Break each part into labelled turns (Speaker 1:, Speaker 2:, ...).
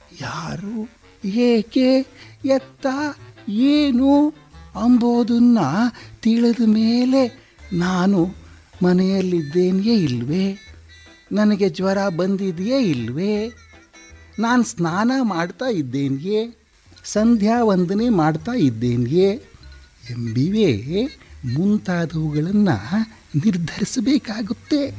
Speaker 1: ಯಾರು ಏಕೆ ಎತ್ತ ಏನು ಅಂಬೋದನ್ನ ತಿಳಿದ ಮೇಲೆ ನಾನು ಮನೆಯಲ್ಲಿದ್ದೇನೆಯೇ ಇಲ್ವೇ ನನಗೆ ಜ್ವರ ಬಂದಿದೆಯೇ ಇಲ್ವೇ ನಾನು ಸ್ನಾನ ಮಾಡ್ತಾ ಇದ್ದೇನೆಯೇ ಸಂಧ್ಯಾ ವಂದನೆ ಮಾಡ್ತಾ ಇದ್ದೇನೆಯೇ ಎಂಬಿವೆ ಮುಂತಾದವುಗಳನ್ನು ನಿರ್ಧರಿಸಬೇಕಾಗುತ್ತೆ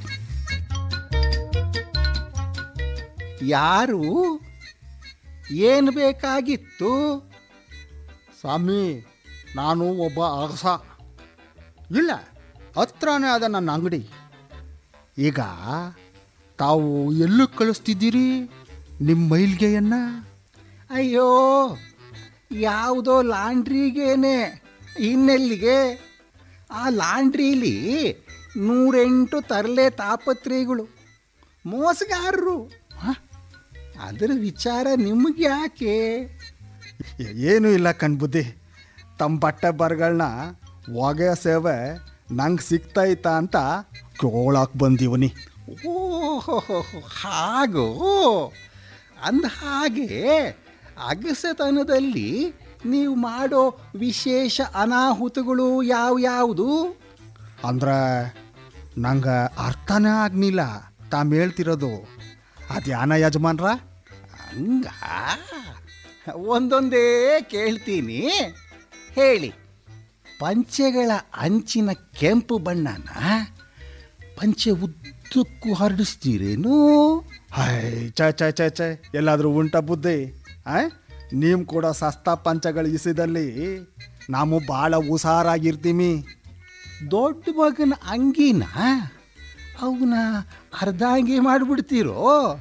Speaker 1: ಯಾರು ಏನು ಬೇಕಾಗಿತ್ತು
Speaker 2: ಸ್ವಾಮಿ ನಾನು ಒಬ್ಬ ಅಗಸ ಇಲ್ಲ ಹತ್ರನೇ ಅದ ನನ್ನ ಅಂಗಡಿ ಈಗ ತಾವು ಎಲ್ಲೂ ಕಳಿಸ್ತಿದ್ದೀರಿ ನಿಮ್ಮ ಮೈಲ್ಗೆಯನ್ನ
Speaker 1: ಅಯ್ಯೋ ಯಾವುದೋ ಲಾಂಡ್ರಿಗೇನೆ ಇನ್ನೆಲ್ಲಿಗೆ ಆ ಲಾಂಡ್ರೀಲಿ ನೂರೆಂಟು ತರಲೆ ತಾಪತ್ರೆಗಳು ಮೋಸಗಾರರು ಹ? ಅದರ ವಿಚಾರ ನಿಮಗೆ ಯಾಕೆ
Speaker 2: ಏನೂ ಇಲ್ಲ ಕಣ್ಬುದ್ಧಿ ತಮ್ಮ ಬಟ್ಟೆ ಬರಗಳನ್ನ ಹೊಗೆ ಸೇವೆ ನಂಗೆ ಸಿಗ್ತೈತಾ ಅಂತ ಕೇಳಕ್ಕೆ ಬಂದೀವನಿ
Speaker 1: ಓಹೋ ಹಾಗೋ ಅಂದ ಹಾಗೆ ಅಗಸತನದಲ್ಲಿ ನೀವು ಮಾಡೋ ವಿಶೇಷ ಅನಾಹುತಗಳು ಯಾವ್ಯಾವುದು
Speaker 2: ಅಂದ್ರೆ ನಂಗೆ ಅರ್ಥನೇ ಆಗ್ನಿಲ್ಲ ತಾವು ಹೇಳ್ತಿರೋದು ಅದ್ಯಾನ ಯಜಮಾನ್ರ
Speaker 1: ಹಂಗ ಒಂದೊಂದೇ ಕೇಳ್ತೀನಿ ಹೇಳಿ ಪಂಚೆಗಳ ಅಂಚಿನ ಕೆಂಪು ಬಣ್ಣನ ಪಂಚೆ ಉದ್ದಕ್ಕೂ ಹರಡಿಸ್ತೀರೇನು
Speaker 2: ಹೈ ಚ ಚ ಚ ಚ ಎಲ್ಲಾದರೂ ಉಂಟ ಬುದ್ಧಿ ಆ ನೀವು ಕೂಡ ಸಸ್ತಾ ಪಂಚಗಳ ಇಸಿದಲ್ಲಿ ನಾವು ಭಾಳ ಹುಷಾರಾಗಿರ್ತೀವಿ
Speaker 1: ದೊಡ್ಡ ಮಗನ ಅಂಗಿನ ಅವನ ಅರ್ಧಾಂಗಿ ಮಾಡಿಬಿಡ್ತೀರೋ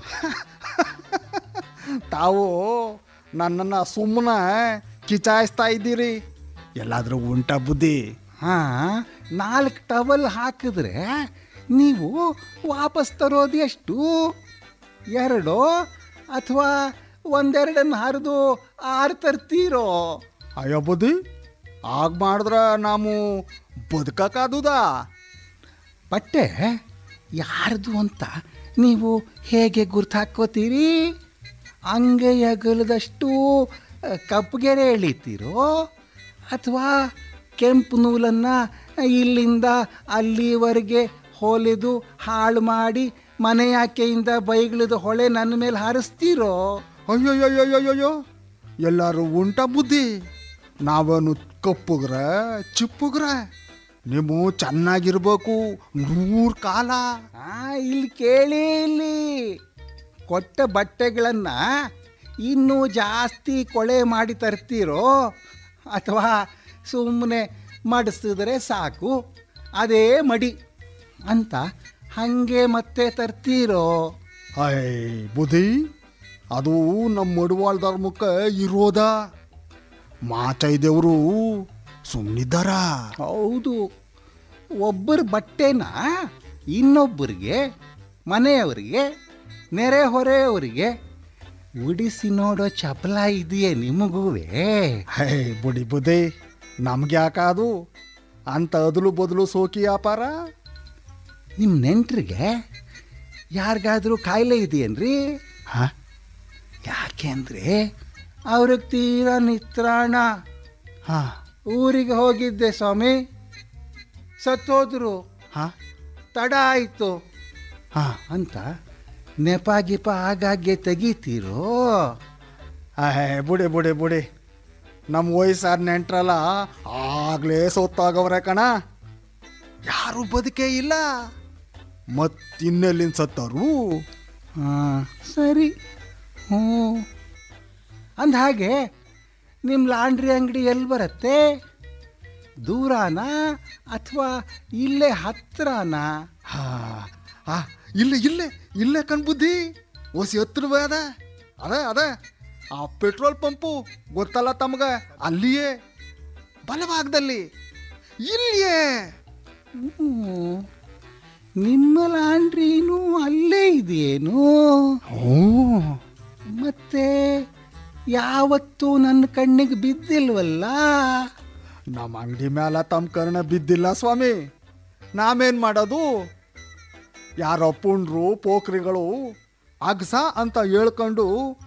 Speaker 2: ತಾವು ನನ್ನನ್ನು ಸುಮ್ಮನೆ ಕಿಚಾಯಿಸ್ತಾ ಇದ್ದೀರಿ ಎಲ್ಲಾದರೂ ಉಂಟ ಬುದ್ಧಿ
Speaker 1: ಹಾಂ ನಾಲ್ಕು ಟವಲ್ ಹಾಕಿದ್ರೆ ನೀವು ವಾಪಸ್ ತರೋದು ಎಷ್ಟು ಎರಡೋ ಅಥವಾ ಒಂದೆರಡನ್ನು ಹರಿದು ಆರು ತರ್ತೀರೋ
Speaker 2: ಅಯ್ಯೋ ಬುದ್ಧಿ ಆಗ ಮಾಡಿದ್ರೆ ನಾವು ಬದುಕಕ್ಕಾದುದಾ
Speaker 1: ಬಟ್ಟೆ ಯಾರ್ದು ಅಂತ ನೀವು ಹೇಗೆ ಗುರ್ತು ಹಾಕ್ಕೋತೀರಿ ಅಂಗೈ ಅಗಲದಷ್ಟು ಅ, ಕಪ್ಪುಗೆರೆ ಎಳಿತೀರೋ ಅಥವಾ ಕೆಂಪು ನೂಲನ್ನು ಇಲ್ಲಿಂದ ಅಲ್ಲಿವರೆಗೆ ಹೊಲಿದು ಹಾಳು ಮಾಡಿ ಮನೆಯಾಕೆಯಿಂದ ಬೈಗಳದ ಹೊಳೆ ನನ್ನ ಮೇಲೆ ಹಾರಿಸ್ತೀರೋ
Speaker 2: ಅಯ್ಯೋಯ್ಯೋಯ್ಯೋಯ್ಯೋ ಎಲ್ಲರೂ ಉಂಟ ಬುದ್ಧಿ ನಾವೇನು ಕಪ್ಪುಗ್ರ ಚಿಪ್ಪುಗ್ರ ನೀವು ಚೆನ್ನಾಗಿರ್ಬೇಕು ನೂರು ಕಾಲ
Speaker 1: ಆ, ಇಲ್ಲಿ ಕೇಳಿ ಇಲ್ಲಿ ಕೊಟ್ಟ ಬಟ್ಟೆಗಳನ್ನು ಇನ್ನೂ ಜಾಸ್ತಿ ಕೊಳೆ ಮಾಡಿ ತರ್ತೀರೋ ಅಥವಾ ಸುಮ್ಮನೆ ಮಡಿಸಿದ್ರೆ ಸಾಕು ಅದೇ ಮಡಿ ಅಂತ ಹಾಗೆ ಮತ್ತೆ ತರ್ತೀರೋ
Speaker 2: ಐ ಬುದ್ಧಿ ಅದು ನಮ್ಮ ಮಡುವಾಳ ಧರ್ಮಕ್ಕೆ ಇರೋದ ಮಾಚೈದೇವರು ಸುಮ್ಮನಿದ್ದಾರ
Speaker 1: ಹೌದು ಒಬ್ಬರ ಬಟ್ಟೆನ ಇನ್ನೊಬ್ಬರಿಗೆ ಮನೆಯವರಿಗೆ ನೆರೆಹೊರೆಯವರಿಗೆ ಉಡಿಸಿ ನೋಡೋ ಚಪಲ ಇದೆಯೇ ನಿಮಗೂವೇ
Speaker 2: ಹೇ ಬುಡಿ ಬುದ್ಧಿ ನಮ್ಗೆ ಯಾಕಾದು ಅಂತ ಅದಲು ಬದಲು ಸೋಕಿ ವ್ಯಾಪಾರ
Speaker 1: ನಿಮ್ಮ ನೆಂಟ್ರಿಗೆ ಯಾರಿಗಾದ್ರೂ ಕಾಯಿಲೆ ಇದೆಯೇನ್ರಿ
Speaker 2: ಹಾ
Speaker 1: ಯಾಕೆಂದ್ರೆ ಅವ್ರಿಗೆ ತೀರಾ ನಿತ್ರಾಣ
Speaker 2: ಹಾ
Speaker 1: ಊರಿಗೆ ಹೋಗಿದ್ದೆ ಸ್ವಾಮಿ ಸತ್ತೋದ್ರು
Speaker 2: ಹಾ
Speaker 1: ತಡ ಆಯಿತು
Speaker 2: ಹಾ
Speaker 1: ಅಂತ ನೆಪ ಗಿಪ ಆಗಾಗ್ಗೆ ತೆಗಿತೀರೋ
Speaker 2: ಹೇ ಬುಡಿ ಬುಡಿ ಬುಡಿ ನಮ್ಮ ವಯಸ್ಸಾದ ನೆಂಟ್ರಲ್ಲ ಆಗ್ಲೇ ಸೊತ್ತಾಗವ್ರೆ ಕಣ ಯಾರು ಬದುಕೇ ಇಲ್ಲ ಮತ್ತಿನ್ನೆಲ್ಲಿಂದ ಸತ್ತರು
Speaker 1: ಹಾಂ ಸರಿ ಹ್ಞೂ ಅಂದ ಹಾಗೆ ನಿಮ್ಮ ಲಾಂಡ್ರಿ ಅಂಗಡಿ ಎಲ್ಲಿ ಬರುತ್ತೆ ದೂರನಾ ಅಥವಾ ಇಲ್ಲೇ ಹತ್ರನಾ
Speaker 2: ಹಾ ಆ, ಇಲ್ಲೇ ಇಲ್ಲೇ ಇಲ್ಲೇ ಕಣ್ಬುದ್ಧಿ ಓಸಿ ಹತ್ರವೇ ಅದ ಅದ ಅದ ಆ ಪೆಟ್ರೋಲ್ ಪಂಪು ಗೊತ್ತಲ್ಲ ತಮ್ಗ ಅಲ್ಲಿಯೇ ಬಲಭಾಗದಲ್ಲಿ ಇಲ್ಲಿಯೇ
Speaker 1: ಹ್ಮ್. ನಿಮ್ಮ ಲಾಂಡ್ರಿನೂ ಅಲ್ಲೇ ಇದೆಯೇನು
Speaker 2: ಹ್ಞೂ
Speaker 1: ಮತ್ತೆ ಯಾವತ್ತೂ ನನ್ನ ಕಣ್ಣಿಗೆ ಬಿದ್ದಿಲ್ವಲ್ಲ
Speaker 2: ನಮ್ಮ ಅಂಗಡಿ ಮ್ಯಾಲ ತಮ್ಮ ಕರ್ಣ ಬಿದ್ದಿಲ್ಲ ಸ್ವಾಮಿ ನಾವೇನ್ ಮಾಡೋದು ಯಾರೋ ಪುಂಡ್ರು ಪೋಖ್ರಿಗಳು ಅಗ್ಸ ಅಂತ ಹೇಳ್ಕೊಂಡು